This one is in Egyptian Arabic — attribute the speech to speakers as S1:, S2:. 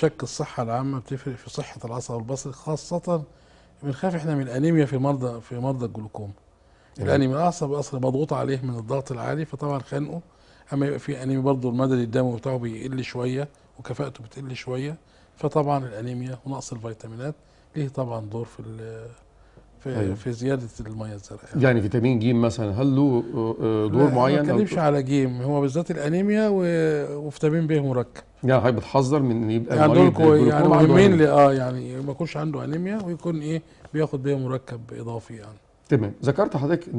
S1: شك الصحة العامة بتفرق في صحة العصب البصري خاصة بنخاف احنا من الأنيميا في مرضى في مرضى الجلوكوما
S2: تمام.
S1: الأنيميا العصب البصري مضغوط عليه من الضغط العالي فطبعا خانقه أما يبقى في أنيميا برضه المدى الدموي بتاعه بيقل شوية وكفاءته بتقل شوية فطبعا الأنيميا ونقص الفيتامينات ليه طبعا دور في ال- في,
S2: أيوه.
S1: في زيادة المياه الزرقاء
S2: يعني فيتامين ج مثلا هل له آه، آه، دور
S1: لا،
S2: معين
S1: ما
S2: أو-
S1: بتكلمش على جيم هو بالذات الأنيميا و- وفيتامين ب مركب
S2: يعني حضرتك بتحذر من ان يبقى
S1: يعني دول
S2: المريض
S1: كوي يعني
S2: بالجلوكوما عنده
S1: مهمين
S2: أنيميا.
S1: ل- اه يعني ما يكونش عنده انيميا ويكون ايه بياخد بيه مركب اضافي يعني
S2: تمام ذكرت حضرتك